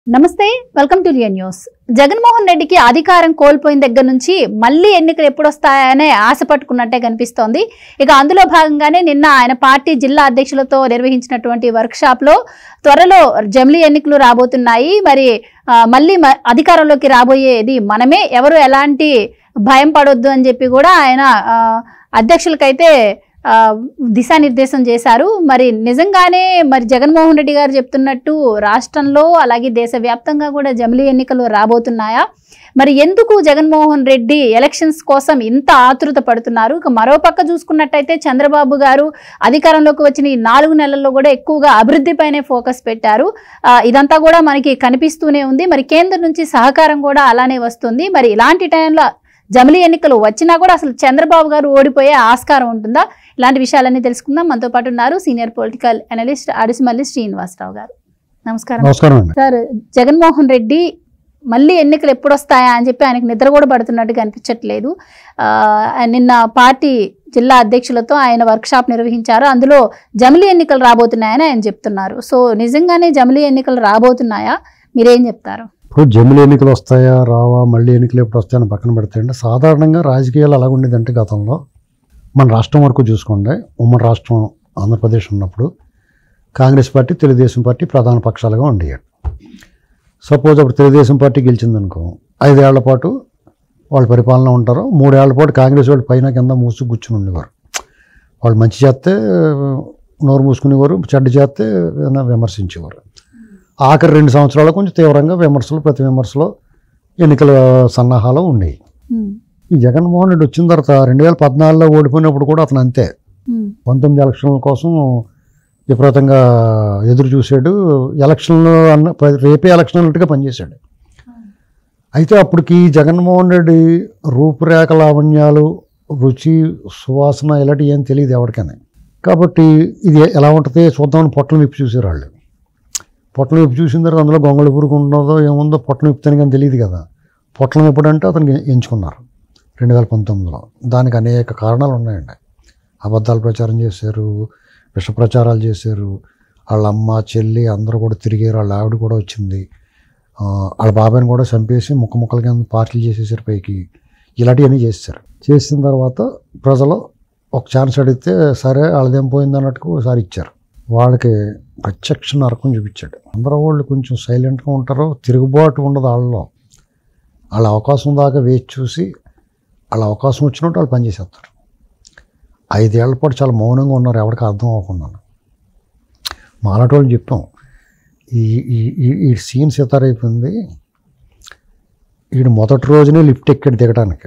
నమస్తే welcome to లియన్ news Jaganmohan రెడ్డికి అధికారం కోల్పోయిన దగ్గర నుంచి మళ్ళీ ఎన్నికలు ఎప్పుడు వస్తాయనే ఆశ పట్టుకున్నట్టే కనిపిస్తోంది ఇక అందులో భాగంగానే నిన్న ఆయన పార్టీ జిల్లా అధ్యక్షులతో నిర్వహించినటువంటి వర్క్ షాప్ లో త్వరలో జమిలీ ఎన్నికలు రాబోతున్నాయి మరి ఆ, మళ్ళీ మ- అధికారంలోకి రాబోయేది మనమే ఎవరు ఎలాంటి భయం పడొద్దు అని చెప్పి కూడా ఆయన ఆ, అధ్యక్షులకైతే ఆ, దిశానిర్దేశం చేశారు మరి నిజంగానే మరి జగన్మోహన్ రెడ్డి గారు చెప్తున్నట్టు రాష్ట్రంలో అలాగే దేశవ్యాప్తంగా కూడా జమిలీ ఎన్నికలు రాబోతున్నాయా మరి ఎందుకు జగన్మోహన్ రెడ్డి ఎలక్షన్స్ కోసం ఇంత ఆతృత పడుతున్నారు ఇక మరో పక్క చూసుకున్నట్టయితే చంద్రబాబు గారు అధికారంలోకి వచ్చిన ఈ నాలుగు నెలల్లో కూడా ఎక్కువగా అభివృద్ధిపైనే ఫోకస్ పెట్టారు ఆ, ఇదంతా కూడా మనకి కనిపిస్తూనే ఉంది మరి కేంద్రం నుంచి సహకారం కూడా అలానే వస్తుంది మరి ఇలాంటి టైంలో జమిలీ ఎన్నికలు వచ్చినా కూడా అసలు చంద్రబాబు గారు ఓడిపోయే ఆస్కారం ఉంటుందా ఇలాంటి విషయాలన్నీ తెలుసుకుందాం మనతో పాటు ఉన్నారు senior political analyst Adusumilli Srinivasarao garu నమస్కారం నమస్కారం అండి సార్ జగన్మోహన్ రెడ్డి మళ్ళీ ఎన్నికలు ఎప్పుడు వస్తాయా అని చెప్పి ఆయనకు నిద్ర కూడా పడుతున్నట్టుగా అనిపించట్లేదు ఆ, నిన్న పార్టీ జిల్లా అధ్యక్షులతో ఆయన వర్క్షాప్ నిర్వహించారు అందులో జమిలీ ఎన్నికలు రాబోతున్నాయని ఆయన చెప్తున్నారు సో నిజంగానే జమిలీ ఎన్నికలు రాబోతున్నాయా మీరేం చెప్తారు ఇప్పుడు జమిలి ఎన్నికలు వస్తాయా రావా మళ్ళీ ఎన్నికలు ఎప్పుడు వస్తాయని పక్కన పెడతాయండి సాధారణంగా రాజకీయాలు ఎలా ఉండేదంటే గతంలో మన రాష్ట్రం వరకు చూసుకోండి ఉమ్మడి రాష్ట్రం ఆంధ్రప్రదేశ్ ఉన్నప్పుడు కాంగ్రెస్ పార్టీ తెలుగుదేశం పార్టీ ప్రధాన పక్షాలుగా ఉండేవి సపోజ్ అప్పుడు తెలుగుదేశం పార్టీ గెలిచిందనుకో ఐదేళ్ల పాటు వాళ్ళు పరిపాలన ఉంటారు మూడేళ్ల పాటు కాంగ్రెస్ వాళ్ళు పైన కింద మూసు కూర్చుని ఉండేవారు వాళ్ళు మంచి చేస్తే నోరు మూసుకునేవారు చెడ్డ చేస్తే ఏదైనా విమర్శించేవారు ఆఖరి రెండు సంవత్సరాలు కొంచెం తీవ్రంగా విమర్శలు ప్రతి విమర్శలు ఎన్నికల సన్నాహాలు ఉండేవి ఉమ్, ఈ జగన్మోహన్ రెడ్డి వచ్చిన తర్వాత రెండు వేల పద్నాలుగులో ఓడిపోయినప్పుడు కూడా అతను అంతే ఉమ్, పంతొమ్మిది ఎలక్షన్ల కోసం విపరీతంగా ఎదురు చూశాడు ఎలక్షన్లు అన్న ప్ర- రేపే ఎలక్షన్ అన్నట్టుగా పనిచేశాడు అయితే అప్పటికి జగన్మోహన్ రెడ్డి రూపురేఖ లావణ్యాలు రుచి సువాసన ఇలాంటివి ఏం తెలియదు ఎవరికైనా కాబట్టి ఇది ఎలా ఉంటుంది చూద్దామని పొట్టలు విప్పి చూసారు వాళ్ళు పొట్టలు విప్పి చూసిన తర్వాత అందులో గొంగళి పురుగు ఉన్నదో ఏముందో పొట్టలు విప్పుతాను కానీ తెలియదు కదా పొట్టలం ఎప్పుడంటే అతనికి ఎంచుకున్నారు రెండు వేల పంతొమ్మిదిలో దానికి అనేక కారణాలు ఉన్నాయండి అబద్ధాలు ప్రచారం చేశారు విష ప్రచారాలు చేశారు వాళ్ళ అమ్మ చెల్లి అందరూ కూడా తిరిగారు వాళ్ళ ఆవిడ కూడా వచ్చింది ఆ, వాళ్ళ బాబాయ్ని కూడా చంపేసి ముక్క ముక్కల కింద పార్టీలు చేసేసారు పైకి ఇలాంటివన్నీ చేశారు చేసిన తర్వాత ప్రజలు ఒక ఛాన్స్ అడిగితే సరే వాళ్ళదేం పోయింది అన్నట్టుకు ఒకసారి ఇచ్చారు వాళ్ళకి ప్రత్యక్ష నరకం చూపించాడు అందరూ వాళ్ళు కొంచెం సైలెంట్గా ఉంటారు తిరుగుబాటు ఉండదు వాళ్ళలో వాళ్ళ అవకాశం దాకా వేచి చూసి వాళ్ళ అవకాశం వచ్చినట్టు వాళ్ళు పనిచేసేస్తారు ఐదేళ్ల పాటు చాలా మౌనంగా ఉన్నారు ఎవరికి అర్థం అవ్వకుండా మాలాంటి వాళ్ళు చెప్పాం ఈ ఈ ఈ- ఈ సీన్ సితారైపోయింది వీడు మొదటి రోజునే లిఫ్ట్ ఎక్కాడు దిగడానికి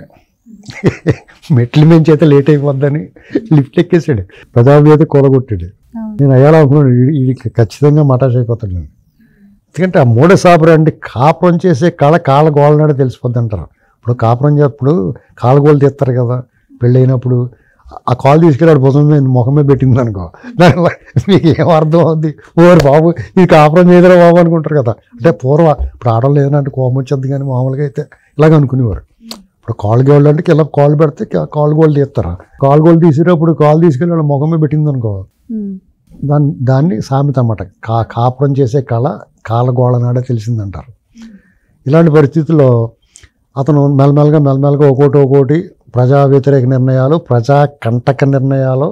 మెట్ల మించి అయితే లేట్ అయిపోద్దని లిఫ్ట్ ఎక్కేసాడు పెదాబి అయితే కూలగొట్టాడు అవును. నేను అయ్యాలి అనుకున్నాను ఈ- ఈ ఖచ్చితంగా మటాష్ అయిపోతాడు నేను ఎందుకంటే ఆ మూడో సాపర అంటే కాపురం చేసే కళ కాళ్ళ గోళ్ళనాడే తెలిసిపోద్ది అంటారు ఇప్పుడు కాపురం చేప్పుడు కాళ్ళ గోళ్ళు తీస్తారు కదా పెళ్ళైనప్పుడు ఆ కాలు తీసుకెళ్ళాడు భుజం మీద ముఖమే పెట్టింది అనుకో దానివల్ల మీకు ఏం అర్థం అవుద్ది ఓరు బాబు ఇది కాపురం చేయదురా బాబు అనుకుంటారు కదా అంటే పూర్వ ఇప్పుడు ఆడవాళ్ళు ఏదంటే కోపం వచ్చేది కానీ మామూలుగా అయితే ఇలాగ అనుకునేవారు ఇప్పుడు కాలు గోళ్ళు అంటే కింద కాలు పెడితే కా- కాలు గోళ్ళు తీస్తారు కాలు గోళ్ళు తీసేటప్పుడు కాలు తీసుకెళ్ళి వాళ్ళ ముఖమే పెట్టింది అనుకో ఉమ్, దాన్ని దాన్ని సామెత అన్నమాట కా కాపురం చేసే కళ కాలగోళ నాడే తెలిసిందంటారు ఇలాంటి పరిస్థితుల్లో అతను మెల్లమెల్లగా మెల్లమెల్లగా ఒక్కోటి ఒక్కోటి ప్రజా వ్యతిరేక నిర్ణయాలు ప్రజా కంటక నిర్ణయాలు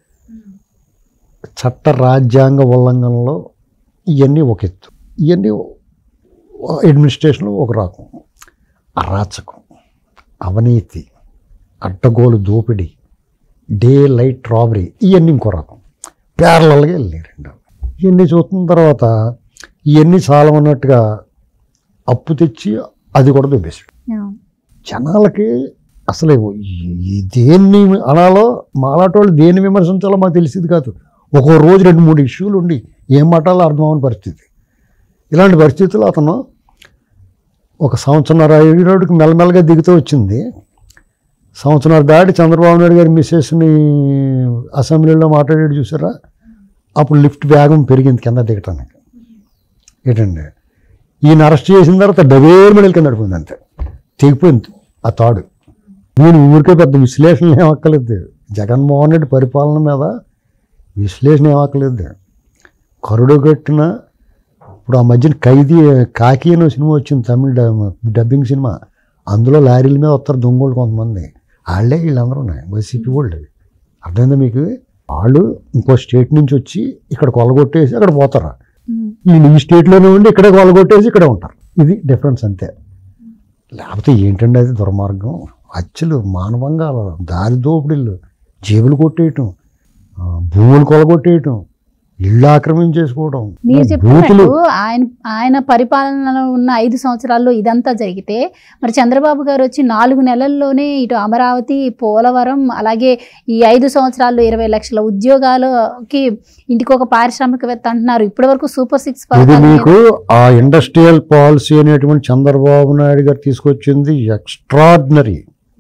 చట్ట రాజ్యాంగ ఉల్లంఘనలు ఇవన్నీ ఒక ఎత్తు ఇవన్నీ అడ్మినిస్ట్రేషన్ ఒక రకం అరాచకం అవినీతి అడ్డగోలు దోపిడీ డే లైట్ రాబరీ ఇవన్నీ ఇంకో రకం ప్యారలల్గా వెళ్ళినాయి రెండు ఇవన్నీ చూస్తున్న తర్వాత ఇవన్నీ చాలమన్నట్టుగా అప్పు తెచ్చి అది కూడా దుబ్బేశాడు అవును. జనాలకి అసలు ఈ- ఈ దేన్ని అనాలో మాలాటోళ్ళు దేన్ని విమర్శించాలో మాకు తెలిసేది కాదు ఒక్కో రోజు రెండు మూడు ఇష్యూలు ఉండి ఏం మాటాలో అర్థం అవని పరిస్థితి ఇలాంటి పరిస్థితుల్లో అతను ఒక సంవత్సరంన్నర అయ్యేటికి మెల్లమెల్లగా దిగుతూ వచ్చింది సంవత్సరాలు దాటి చంద్రబాబు నాయుడు గారి మిస్సెస్ని అసెంబ్లీలో మాట్లాడేది చూసారా అప్పుడు లిఫ్ట్ వేగం పెరిగింది కింద దిగటానికి ఏంటండి ఈయన అరెస్ట్ చేసిన తర్వాత డబేర్ మెడల్ కింద పడిపోయింది అంతే తెగిపోయింది ఆ తాడు నేను ఊరికే పెద్ద విశ్లేషణ ఏం అక్కలేదు జగన్మోహన్ రెడ్డి పరిపాలన మీద విశ్లేషణ ఏం అక్కలేదు కరుడు కట్టిన అప్పుడు ఆ మధ్యన ఖైదీ కాకి అనే సినిమా వచ్చింది తమిళ డబ్- డబ్బింగ్ సినిమా అందులో లారీల మీద వస్తారు దొంగోళ్ళు కొంతమంది వాళ్ళే వీళ్ళందరూ ఉన్నాయి వైసీపీ వాళ్ళు అర్థమైందా మీకు వాళ్ళు ఇంకో స్టేట్ నుంచి వచ్చి ఇక్కడ కొలగొట్టేసి అక్కడ పోతారు ఉమ్. వీళ్ళు ఈ స్టేట్లోనే ఉండి ఇక్కడే కొలగొట్టేసి ఇక్కడే ఉంటారు ఇది డిఫరెన్స్ అంతే లేకపోతే ఏంటండి అది దుర్మార్గం హత్యలు మానవంగా దారి దోపిడీలు జేబులు కొట్టేయటం ఆ, భూములు కొలగొట్టేయటం ఇళ్ళు ఆక్రమించేసుకోవడం మీరు బూతులు చెప్పినట్టు ఆయన ఆయన పరిపాలనలో ఉన్న ఐదు సంవత్సరాల్లో ఇదంతా జరిగితే మరి చంద్రబాబు గారు వచ్చి నాలుగు నెలల్లోనే ఇటు అమరావతి పోలవరం అలాగే ఈ ఐదు సంవత్సరాల్లో ఇరవై లక్షల ఉద్యోగాలకి ఇంటికి ఒక పారిశ్రామికవేత్త అంటున్నారు ఇప్పటి వరకు సూపర్ సిక్స్ ఇది పథకాలు మీకు ఆ ఇండస్ట్రియల్ పాలసీ అనేటువంటి చంద్రబాబు నాయుడు గారు తీసుకొచ్చింది ఎక్స్ట్రాడినరీ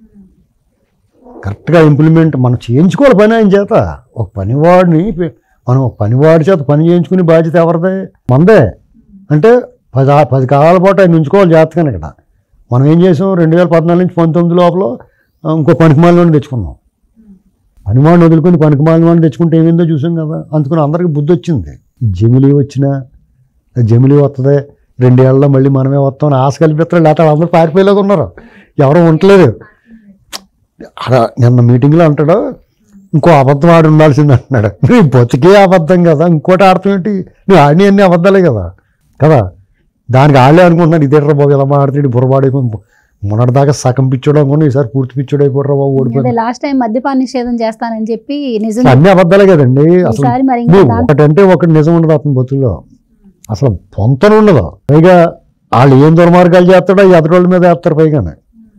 కరెక్ట్గా ఇంప్లిమెంట్ మనం చేయించుకోవాలి పని ఆయన చేత ఒక పనివాడిని పె- మనం ఒక పనివాడి చేత పని చేయించుకునే బాధ్యత ఎవరిదే మందే అంటే పది ఆ- పది కాలాల పాటు ఆయన ఉంచుకోవాలి జాతకాన్ని ఇక్కడ మనం ఏం చేసాం రెండు వేల పద్నాలుగు నుంచి పంతొమ్మిది లోపల ఆ, ఇంకో పనికిమాలని తెచ్చుకున్నాం పనివాడిని వదులుకొని పనికిమాలని తెచ్చుకుంటే ఏమైందో చూసాం కదా అందుకని అందరికీ బుద్ధి వచ్చింది జమిలీ వచ్చినా జమిలీ వస్తుంది రెండేళ్లలో మళ్ళీ మనమే వస్తాం అని ఆశ కల్పిస్తారు లేకపోతే అందరూ పారిపోయేలాగా ఉన్నారు ఎవరు ఉండలేదు అలా నిన్న మీటింగ్లో అంటాడు ఇంకో అబద్ధం ఆడి ఉండాల్సింది అంటున్నాడు నీ బతికే అబద్ధం కదా ఇంకోటి ఆడటం ఏంటి నువ్వు ఆడిని అన్ని అబద్ధాలే కదా కదా దానికి ఆళ్ళే అనుకుంటున్నాను ఇదేట్రా బాబు ఇలా మాడితే బుర్రబాడైపోయి మొన్నటిదాకా సగం పిచ్చోడు అనుకున్నా ఈసారి పూర్తి పిచ్చోడు అయిపోయారా బాబు ఓడిపోయింది అదే లాస్ట్ టైం మద్యపాన నిషేధం చేస్తానని చెప్పి నిజం అన్ని అబద్ధాలే కదండి అసలు ఈసారి మరి ఇంకా నువ్వు దాంట్లో ఒకటంటే ఒకటి నిజం ఉండదు అతని బతుల్లో అసలు పొంతన ఉండదు పైగా వాళ్ళు ఏం దుర్మార్గాలు చేస్తాడో ఎదటోళ్ళ మీద వేస్తారు పైగానే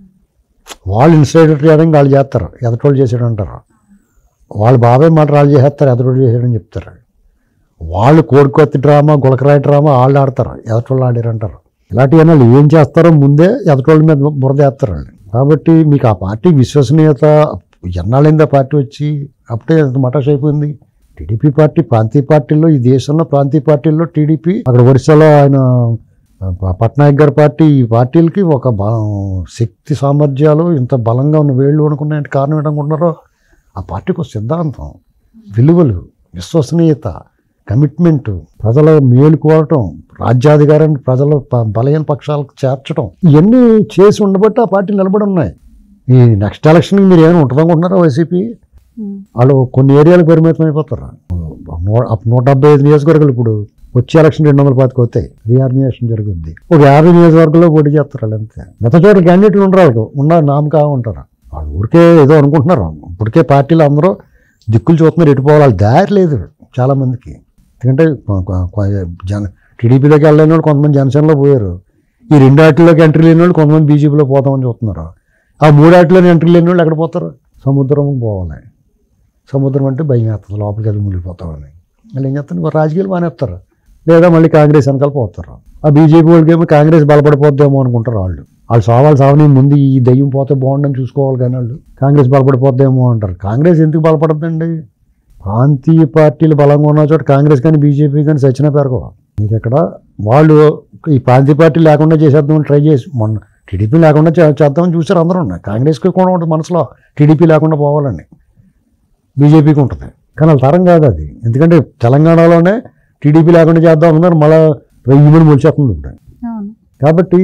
వాళ్ళు ఇన్సైడర్ చేయడానికి వాళ్ళు చేస్తారు ఎదటోళ్ళు చేసాడు అంటారు వాళ్ళు బాబాయ్ మాట వాళ్ళు చేసేస్తారు ఎదటోళ్ళు చేసాడని చెప్తారు వాళ్ళు కోడికొత్తి డ్రామా గులకరాయి డ్రామా వాళ్ళు ఆడతారు ఎదటోళ్ళు ఆడారు అంటారు ఇలాంటి వాళ్ళు ఏం చేస్తారో ముందే ఎదటోళ్ళ మీద బురద వేస్తారు వాళ్ళు కాబట్టి మీకు ఆ పార్టీ విశ్వసనీయత ఎన్నాళ్ళైంది ఆ పార్టీ వచ్చి అప్పుడే ఎంత మటాష్ అయిపోయింది టీడీపీ పార్టీ ప్రాంతీయ పార్టీల్లో ఈ దేశంలో ప్రాంతీయ పార్టీల్లో టీడీపీ అక్కడ ఒరిస్సాలో ఆయన ప- పట్నాయక్ గారి పార్టీ ఈ పార్టీలకి ఒక బలం శక్తి సామర్థ్యాలు ఇంత బలంగా ఉన్న వేళ్ళు అనుకున్నాయంటే కారణం ఏంటనుకుంటున్నారో ఆ పార్టీకి ఒక సిద్ధాంతం విలువలు విశ్వసనీయత కమిట్మెంట్ ప్రజల మేలు కోరటం రాజ్యాధికారాన్ని ప్రజల ప- బలహీన పక్షాలకు చేర్చడం ఇవన్నీ చేసి ఉండబట్టి ఆ పార్టీ నిలబడి ఉన్నాయి ఈ నెక్స్ట్ ఎలక్షన్కి మీరు ఏమైనా ఉంటుందనుకుంటున్నారా వైసీపీ ఉమ్. వాళ్ళు కొన్ని ఏరియాలకు పరిమితం అయిపోతారు నూ- అప్పుడు నూట డెబ్బై ఐదు నియోజకవర్గాలు ఇప్పుడు వచ్చే ఎలక్షన్ రెండు వందల పాతికి వస్తాయి రీఆర్గనైజేషన్ జరుగుద్ది ఒక యాభై నియోజకవర్గంలో పోటీ చేస్తారు వాళ్ళు అంతే మిగతా చోట్ల క్యాండిడేట్లు ఉండరు వాళ్ళకు ఉన్న నామకా ఉంటారు వాళ్ళు ఊరికే ఏదో అనుకుంటున్నారు ఇప్పటికే పార్టీలు అందరూ దిక్కులు చూస్తున్నారు ఎటు పోవాలి వాళ్ళ దారి లేదు చాలా మందికి ఎందుకంటే కొ- కొ- కొ- జన టీడీపీలోకి వెళ్ళలేని వాళ్ళు కొంతమంది జనసేనలో పోయారు ఈ రెండు ఆటల్లోకి ఎంట్రీ లేని వాళ్ళు కొంతమంది బీజేపీలో పోతామని చూస్తున్నారు ఆ మూడు ఆటలోని ఎంట్రీ లేని వాళ్ళు ఎక్కడ పోతారు సముద్రం పోవాలి సముద్రం అంటే భయం వేస్తుంది లోపలికి వెళ్ళి మునిగిపోతామని మళ్ళీ ఏం చేస్తారు రాజకీయాలు మానేస్తారు లేదా మళ్ళీ కాంగ్రెస్ వెనకాల పోతారు ఆ బీజేపీ వాళ్ళకి ఏమో కాంగ్రెస్ బలపడిపోద్దేమో అనుకుంటారు వాళ్ళు వాళ్ళు సావాలి సావని ముందు ఈ దయ్యం పోతే బాగుండని చూసుకోవాలి కానీ వాళ్ళు కాంగ్రెస్ బలపడిపోద్దేమో అంటారు కాంగ్రెస్ ఎందుకు బలపడద్దండి ప్రాంతీయ పార్టీలు బలంగా ఉన్న చోట కాంగ్రెస్ కానీ బీజేపీ కానీ సచిన పేరుకో మీకు ఇక్కడ వాళ్ళు ఈ ప్రాంతీయ పార్టీ లేకుండా చేసేద్దామని ట్రై చేసి మొన్న టీడీపీ లేకుండా చే- చేద్దామని చూసారు అందరూ కాంగ్రెస్కి కూడా ఉంటుంది మనసులో టీడీపీ లేకుండా పోవాలని బీజేపీకి ఉంటుంది కానీ వాళ్ళ తరం కాదు అది ఎందుకంటే తెలంగాణలోనే టీడీపీ లేకుండా చేద్దాం అన్నారు మళ్ళీ వెయ్యి మంది మొలిచేస్తుంది ఇప్పుడు అవును కాబట్టి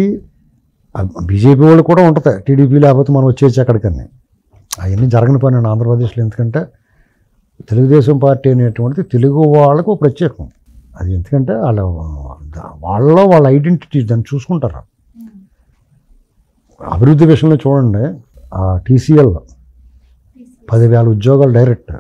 బీజేపీ వాళ్ళు కూడా ఉంటుంది టీడీపీ లేకపోతే మనం వచ్చేసి అక్కడికని అవన్నీ జరగని పని అండి ఆంధ్రప్రదేశ్లో ఎందుకంటే తెలుగుదేశం పార్టీ అనేటువంటిది తెలుగు వాళ్ళకు ప్రత్యేకం అది ఎందుకంటే వాళ్ళ వాళ్ళలో వాళ్ళ ఐడెంటిటీ దాన్ని చూసుకుంటారు అభివృద్ధి విషయంలో చూడండి ఆ టీసీఎల్ పదివేల ఉద్యోగాలు డైరెక్ట్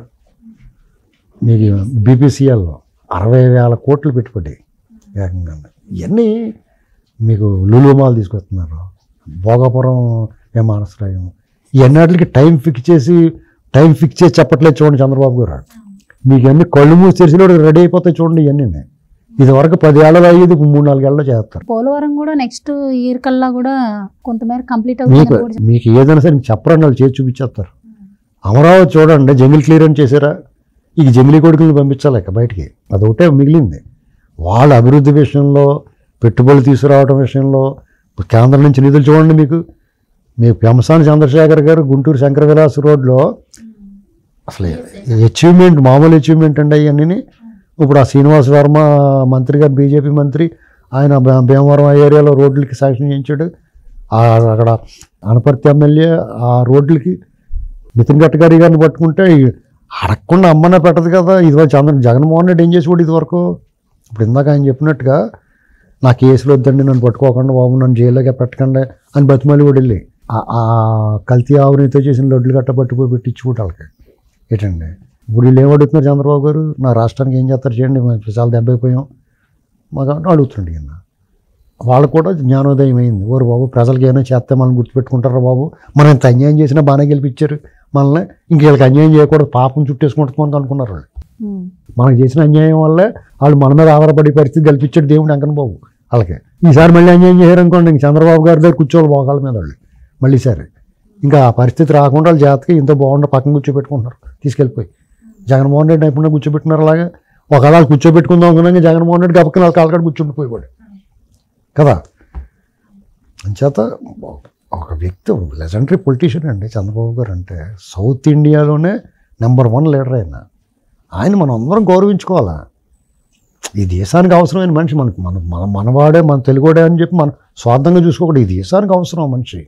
మీకు బీపీసీఎల్లో అరవై వేల కోట్లు పెట్టుబడి ఏకంగా ఇవన్నీ మీకు లులుమాలు తీసుకొస్తున్నారు భోగాపురం విమానాశ్రయం ఇవన్నిటికి టైం ఫిక్స్ చేసి టైం ఫిక్స్ చేసి చెప్పట్లేదు చూడండి చంద్రబాబు గారు మీకు అన్ని కళ్ళు మూసి తెరిచిన రెడీ అయిపోతాయి చూడండి ఇవన్నీ ఇది వరకు పది ఏళ్ళలో అయ్యేది ఇప్పుడు మూడు నాలుగేళ్ళలో చేస్తారు పోలవరం కూడా నెక్స్ట్ ఇయర్ కల్లా కూడా కొంతమేర కంప్లీట్ మీకు అవుతుంది కూడా మీకు ఏదైనా సరే చెప్పరండి వాళ్ళు చేసి చూపించేస్తారు అమరావతి చూడండి జంగిల్ క్లియరెన్స్ చేశారా ఇక జంగిలీ కొడుకుని పంపించాలి ఇక బయటికి అదొకటే మిగిలింది వాళ్ళ అభివృద్ధి విషయంలో పెట్టుబడులు తీసుకురావడం విషయంలో కేంద్రం నుంచి నిధులు చూడండి మీకు మీ పెంసాని చంద్రశేఖర్ గారు గుంటూరు శంకర విలాస్ రోడ్లో అసలు అచీవ్మెంట్ మామూలు అచీవ్మెంట్ అండి అవన్నీ ఇప్పుడు ఆ శ్రీనివాస్ వర్మ మంత్రి గారు బీజేపీ మంత్రి ఆయన భీ- భీమవరం ఆ ఏరియాలో రోడ్లకి శాంక్షన్ చేయించాడు ఆ అక్కడ అనపర్తి ఎమ్మెల్యే ఆ రోడ్లకి నితిన్ గడ్కరీ గారిని పట్టుకుంటే ఈ అడగకుండా అమ్మనే పెట్టదు కదా ఇది చంద్ర జగన్మోహన్ రెడ్డి ఏం చేసేవాడు ఇది వరకు ఇప్పుడు ఇందాక ఆయన చెప్పినట్టుగా నా కేసులు వద్దండి నన్ను పట్టుకోకుండా బాబు నన్ను జైల్లోకి పెట్టకండి అని బతిమాలి కూడా వెళ్ళి ఆ- ఆ కల్తీ ఆవునితో చేసిన లొడ్లు గట్ట పట్టుకుపోయి పెట్టించుకుంటే వాళ్ళకి ఏంటండి ఇప్పుడు వీళ్ళు ఏం అడుగుతున్నారు చంద్రబాబు గారు నా రాష్ట్రానికి ఏం చేస్తారు చేయండి మేము చాలా దెబ్బైపోయాం మాకు అంటే అడుగుతుండే ఈయన వాళ్ళకు కూడా జ్ఞానోదయం అయింది ఓరు బాబు ప్రజలకి ఏమైనా చేస్తే మనం గుర్తుపెట్టుకుంటారా బాబు మనం ఇంత అన్యాయం చేసినా బాగానే గెలిపించారు మనల్ని ఇంక వీళ్ళకి అన్యాయం చేయకూడదు పాపం చుట్టేసుకుంటున్నాం అనుకున్నారు వాళ్ళు ఉమ్. మనకు చేసిన అన్యాయం వల్లే వాళ్ళు మన మీద ఆధారపడే పరిస్థితి కల్పించాడు దేవుడు వెంకన్న బాబు వాళ్ళకి ఈసారి మళ్ళీ అన్యాయం చేశారనుకోండి ఇంక చంద్రబాబు గారి దగ్గర కూర్చోవాలి మోకాళ్ళ మీద వాళ్ళు మళ్ళీ సరే ఇంకా ఆ పరిస్థితి రాకుండా వాళ్ళు జాతకి ఇంత బాగుండ పక్కన కూర్చోబెట్టుకుంటున్నారు తీసుకెళ్ళిపోయి జగన్మోహన్ రెడ్డి ఎప్పుడన్నా కూర్చోబెట్టుకున్నారు అలాగా ఒకవేళ వాళ్ళు కూర్చోబెట్టుకుందాం అనుకున్నాక జగన్మోహన్ రెడ్డి గబక్కన వాళ్ళ కాళ్ళకాడ కూర్చుండిపోయాడు కదా అంచేత ఒక వ్యక్తి లెజెండరీ పొలిటీషియన్ అండి చంద్రబాబు గారు అంటే సౌత్ ఇండియాలోనే నెంబర్ వన్ లీడర్ ఆయన ఆయన మనం అందరం గౌరవించుకోవాలా ఈ దేశానికి అవసరమైన మనిషి మనకు మన మన మనవాడే మన తెలుగుడే అని చెప్పి మనం స్వార్థంగా చూసుకోకూడదు ఈ దేశానికి అవసరం ఆ మనిషి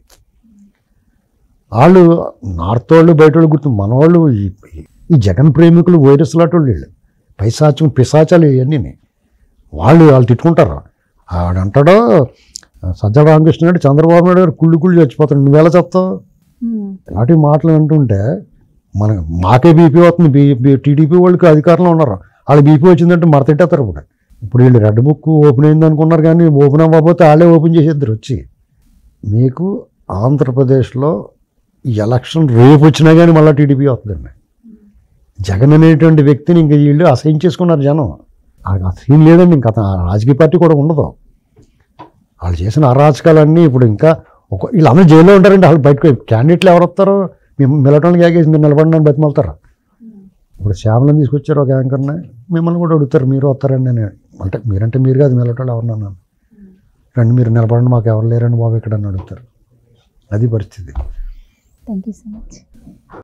వాళ్ళు నార్త్ వాళ్ళు బయట వాళ్ళు గుర్తు మన వాళ్ళు ఈ ఈ జగన్ ప్రేమికులు వైరస్ లాంటి వాళ్ళు వీళ్ళు పైశాచం పిశాచాలు ఇవన్నీ వాళ్ళు వాళ్ళు తిట్టుకుంటారు ఆడంటాడో సజ్జల రామకృష్ణ గారు చంద్రబాబు నాయుడు గారు కుళ్ళు కుళ్ళు చచ్చిపోతాడు నువ్వెలా చెప్తావు ఉమ్. ఇలాంటి మాటలు వింటుంటే మన మాకే బీపీ వస్తుంది బీ బీ- టీడీపీ వాళ్ళకి అధికారంలో ఉన్నారు వాళ్ళు బీపీ వచ్చిందంటే మరతెట్టేస్తారు ఇప్పుడు ఇప్పుడు వీళ్ళు రెడ్ బుక్ ఓపెన్ అయింది అనుకున్నారు కానీ ఓపెన్ అవ్వకపోతే వాళ్ళే ఓపెన్ చేసేద్దరు వచ్చి మీకు ఆంధ్రప్రదేశ్లో ఈ ఎలక్షన్ రేపు వచ్చినా కానీ మళ్ళీ టీడీపీ వస్తుందండి జగన్ అనేటువంటి వ్యక్తిని ఇంక వీళ్ళు అసహించేసుకున్నారు జనం ఆ సీన్ లేదండి ఇంకా అతను ఆ రాజకీయ పార్టీ కూడా ఉండదు వాళ్ళు చేసిన అరాచకాలన్నీ ఇప్పుడు ఇంకా ఒక వీళ్ళందరూ జైల్లో ఉంటారండి వాళ్ళు బయటకు క్యాండిడేట్లు ఎవరు వస్తారో మేము మిలటోళ్ళకి ఏగేసి మీరు నిలబడిన అని బతిమలుతారు ఇప్పుడు శ్యామలను తీసుకొచ్చారు ఒక యాంకర్ని మిమ్మల్ని కూడా అడుగుతారు మీరు వస్తారండి అని అంటే మీరంటే మీరు కాదు మిలటోళ్ళు ఎవరన్నా రండి మీరు నిలబడండి మాకు ఎవరు లేరండి బాబు ఇక్కడ అని అడుగుతారు అది పరిస్థితి థ్యాంక్ యూ సో మచ్